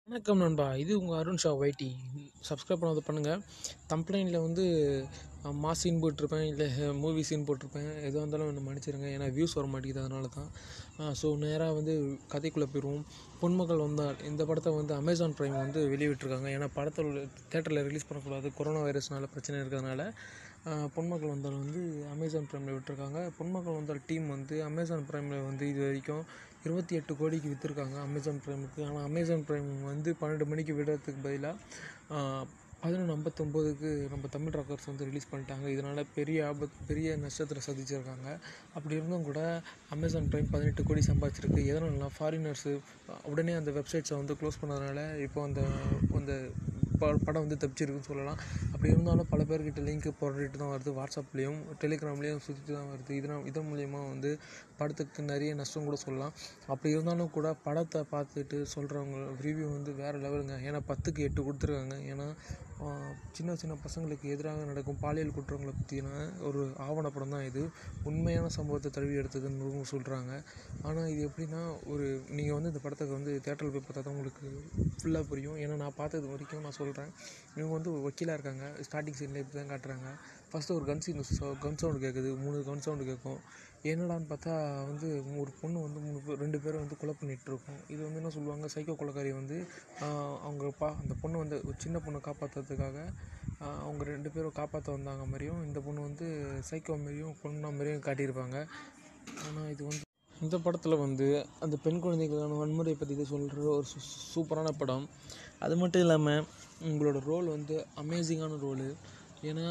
வணக்கம் நண்பா இது உங்கள் அருண் ஷா ஒய்டி சப்ஸ்கிரைப் பண்ணாத பண்ணுங்கள் தம்ப்ளைனில் வந்து மாஸ் சீன் போட்டிருப்பேன் இல்லை மூவி சீன் போட்டிருப்பேன் எதுவாக இருந்தாலும் என்னை மன்னிச்சிடுங்க ஏன்னா வியூஸ் வர மாட்டேங்குது அதனால தான் ஸோ நேராக வந்து கதைக்குள்ளே போயிடுவோம் பொன்மகள் வந்தால் இந்த படத்தை வந்து அமேசான் ப்ரைம் வந்து வெளியிட்டிருக்காங்க ஏன்னா படத்தை தேட்டரில் ரிலீஸ் பண்ணக்கூடாது கொரோனா வைரஸ்னால பிரச்சனை இருக்கிறதுனால ஆஹ் பொன்மகள் வந்தால் வந்து அமேசான் ப்ரைமில் விட்டுருக்காங்க பொன்மகள் வந்தால் டீம் வந்து அமேசான் ப்ரைமில் வந்து இது வரைக்கும் இருபத்தி எட்டு கோடிக்கு விற்றுருக்காங்க அமேசான் ப்ரைமுக்கு ஆனால் அமேசான் ப்ரைம் வந்து பன்னெண்டு மணிக்கு விடுறதுக்கு பதிலாக பதினொன்று ஐம்பத்தொம்போதுக்கு நம்ம தமிழ் ராக்கர்ஸ் வந்து ரிலீஸ் பண்ணிட்டாங்க இதனால் பெரிய ஆபத்து பெரிய நஷ்டத்தில் சந்திச்சிருக்காங்க அப்படி இருந்தும் கூட அமேசான் ப்ரைம் பதினெட்டு கோடி சம்பாதிச்சிருக்கு எதனாலனா ஃபாரினர்ஸு உடனே அந்த வெப்சைட்ஸை வந்து க்ளோஸ் பண்ணதுனால இப்போ அந்த அந்த ப படம் வந்து தப்பிச்சிருக்குன்னு சொல்லலாம் அப்படி இருந்தாலும் பல பேர்கிட்ட லிங்க் போட்டுட்டு தான் வருது வாட்ஸ்அப்லேயும் டெலிகிராம்லேயும் சுற்றிட்டு தான் வருது இதனால் இதன் மூலிமா வந்து படத்துக்கு நிறைய நஷ்டம் கூட சொல்லலாம் அப்படி இருந்தாலும் கூட படத்தை பார்த்துட்டு சொல்கிறவங்க ரிவ்யூ வந்து வேறு லெவலுங்க ஏன்னா பத்துக்கு எட்டு கொடுத்துருக்காங்க ஏன்னா ஆஹ், சின்ன சின்ன பசங்களுக்கு எதிராக நடக்கும் பாலியல் குற்றங்களை பற்றின ஒரு ஆவணப்படம் தான் இது உண்மையான சம்பவத்தை தழுவி எடுத்ததுன்னு சொல்கிறாங்க ஆனால் இது எப்படின்னா ஒரு நீங்கள் வந்து இந்த படத்துக்கு வந்து தேட்டரில் போய் பார்த்தா தான் உங்களுக்கு ஃபுல்லாக புரியும் ஏன்னா நான் பார்த்தது வரைக்கும் நான் சொல்கிறேன் இவங்க வந்து வக்கீலாக இருக்காங்க ஸ்டார்டிங் சீனில் இப்படி தான் காட்டுறாங்க ஃபஸ்ட்டு ஒரு கன் சீன் கன் சவுண்டு கேட்குது மூணு கன் சவுண்டு கேட்கும் என்னடான்னு பார்த்தா வந்து ஒரு பொண்ணு வந்து மூணு பேர் ரெண்டு பேரும் வந்து கொலை பண்ணிட்டு இருக்கும் இது வந்து என்ன சொல்லுவாங்க சைக்கோ கொலைக்காரி வந்து ஆஹ், அவங்க பா அந்த பொண்ணு வந்து ஒரு சின்ன பொண்ணை காப்பாற்றுறதுக்காக அவங்க ரெண்டு பேரும் காப்பாற்ற வந்தாங்க மாதிரியும் இந்த பொண்ணு வந்து சைக்கோ மாதிரியும் கொன்னா மாதிரியும் காட்டியிருப்பாங்க ஆனால் இது வந்து இந்த படத்தில் வந்து அந்த பெண் குழந்தைகளுக்கான வன்முறை பற்றி தான் சொல்கிற ஒரு சூ சூப்பரான படம் அது மட்டும் இல்லாமல் உங்களோட ரோல் வந்து அமேசிங்கான ரோலு ஏன்னா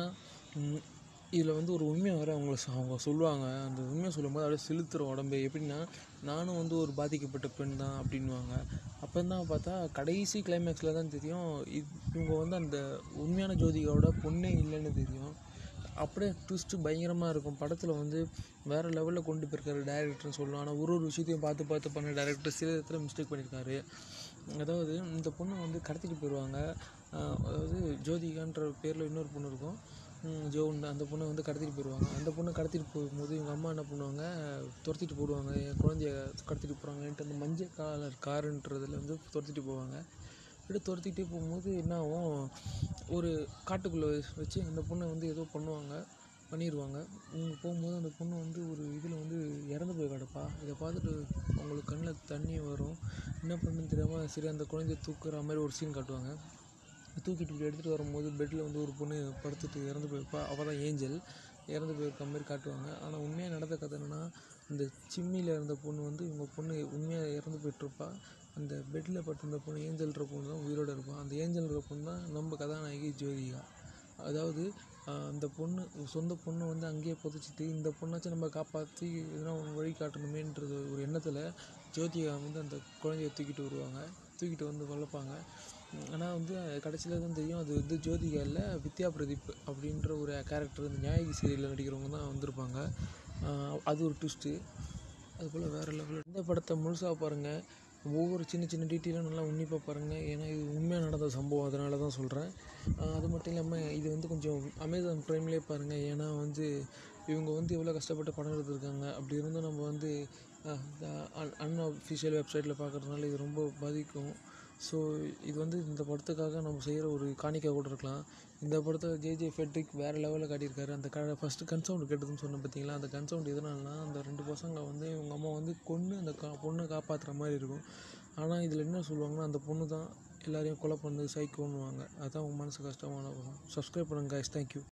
இதில் வந்து ஒரு உண்மையை வர அவங்க சொ- அவங்க சொல்லுவாங்க அந்த உண்மையை சொல்லும்போது அப்படியே சிலுத்துற உடம்பு எப்படின்னா நானும் வந்து ஒரு பாதிக்கப்பட்ட பெண் தான் அப்படின்வாங்க அப்போ தான் பார்த்தா கடைசி கிளைமேக்ஸில் தான் தெரியும் இத் இவங்க வந்து அந்த உண்மையான ஜோதிகாவோட பொண்ணே இல்லைன்னு தெரியும் அப்படியே ட்விஸ்ட்டு பயங்கரமாக இருக்கும் படத்தில் வந்து வேறு லெவலில் கொண்டு போயிருக்காரு டேரக்டர்னு சொல்லலாம் ஆனால் ஒரு ஒரு விஷயத்தையும் பார்த்து பார்த்து பண்ண டேரக்டர் சில இடத்துல மிஸ்டேக் பண்ணியிருக்காரு அதாவது இந்த பொண்ணை வந்து கடத்திட்டு போயிடுவாங்க ஆஹ் அதாவது ஜோதிகான்ற பேரில் இன்னொரு பொண்ணு இருக்கும் ம், ஜோன் அந்த பொண்ணை வந்து கடத்திட்டு போயிடுவாங்க அந்த பொண்ணை கடத்திட்டு போகும்போது இவங்க அம்மா என்ன பண்ணுவாங்க துரத்திட்டு போடுவாங்க என் குழந்தைய கடத்திட்டு போகிறாங்கன்ட்டு அந்த மஞ்சள் காலர் காருன்றதில் வந்து துரத்திட்டு போவாங்க இப்படி துரத்திக்கிட்டே போகும்போது என்ன ஆகும் ஒரு காட்டுக்குள்ளே வச்சு அந்த பொண்ணை வந்து ஏதோ பண்ணுவாங்க பண்ணிடுவாங்க இவங்க போகும்போது அந்த பொண்ணு வந்து ஒரு இதில் வந்து இறந்து போய் கிடப்பா இதை பார்த்துட்டு அவங்களுக்கு கண்ணில் தண்ணி வரும் என்ன பண்ணுன்னு தெரியாமல் சரி அந்த குழந்தைய தூக்குற மாதிரி ஒரு சீன் காட்டுவாங்க தூக்கிட்டு இப்படி எடுத்துகிட்டு வரும்போது பெட்டில் வந்து ஒரு பொண்ணு படுத்துட்டு இறந்து போயிருப்பா அவள் தான் ஏஞ்சல் இறந்து போயிருக்க மாதிரி காட்டுவாங்க ஆனால் உண்மையாக நடந்த கதை என்னென்னா அந்த சிம்மியில் இருந்த பொண்ணு வந்து இவங்க பொண்ணு உண்மையாக இறந்து போயிட்டுருப்பா அந்த பெட்டில் பட்டிருந்த பொண்ணு ஏஞ்சல்ன்ற பொண்ணு தான் உயிரோடு இருப்பான் அந்த ஏஞ்சல்ன்ற பொண்ணு தான் நம்ம கதாநாயகி ஜோதிகா அதாவது ஆஹ், அந்த பொண்ணு சொந்த பொண்ணை வந்து அங்கேயே புதைச்சிட்டு இந்த பொண்ணாச்சும் நம்ம காப்பாற்றி எதனா ஒரு வழி காட்டணுமேன்றது ஒரு எண்ணத்தில் ஜோதிகா வந்து அந்த குழந்தைய தூக்கிட்டு வருவாங்க தூக்கிட்டு வந்து வளர்ப்பாங்க ஆனால் வந்து கடைசியில் தான் தெரியும் அது வந்து ஜோதிகா இல்லை வித்யா பிரதீப் அப்படின்ற ஒரு கேரக்டர் இந்த நியாயகி சீரியலில் நடிக்கிறவங்க தான் வந்திருப்பாங்க ஆஹ், அது ஒரு ட்விஸ்ட்டு அதுபோல் வேறு லெவலில் இந்த படத்தை முழுசாக பாருங்கள் ஒவ்வொரு சின்ன சின்ன டீட்டெயிலும் நல்லா உன்னிப்பாக பாருங்கள் ஏன்னா இது உண்மையாக நடந்த சம்பவம் அதனால தான் சொல்கிறேன் அது மட்டும் இல்லாமல் இது வந்து கொஞ்சம் அமேசான் ப்ரைம்லேயே பாருங்கள் ஏன்னா வந்து இவங்க வந்து எவ்வளோ கஷ்டப்பட்டு படம் எடுத்திருக்காங்க அப்படி இருந்தும் நம்ம வந்து அன்அஃபிஷியல் வெப்சைட்டில் பார்க்குறதுனால இது ரொம்ப பாதிக்கும் ஸோ இது வந்து இந்த படத்துக்காக நம்ம செய்கிற ஒரு காணிக்கை கூட இருக்கலாம் இந்த படத்தை ஜேஜே ஃபெட்ரிக் வேறு லெவலில் காட்டியிருக்காரு அந்த க ஃபஸ்ட்டு கன் சவுண்டு கேட்டதுன்னு சொன்னேன் பார்த்தீங்களா அந்த கன் சவுண்ட் எதனாலனா அந்த ரெண்டு பசங்க வந்து இவங்க அம்மா வந்து கொன்று அந்த கா பொண்ணை காப்பாற்றுற மாதிரி இருக்கும் ஆனால் இதில் என்ன சொல்லுவாங்கன்னா அந்த பொண்ணு தான் எல்லாரையும் கொலை பண்ணது சைக்கோன்னுவாங்க அதுதான் உங்கள் மனசு கஷ்டமான வரும் சப்ஸ்கிரைப் பண்ணுங்கள் கைஸ் தேங்க்யூ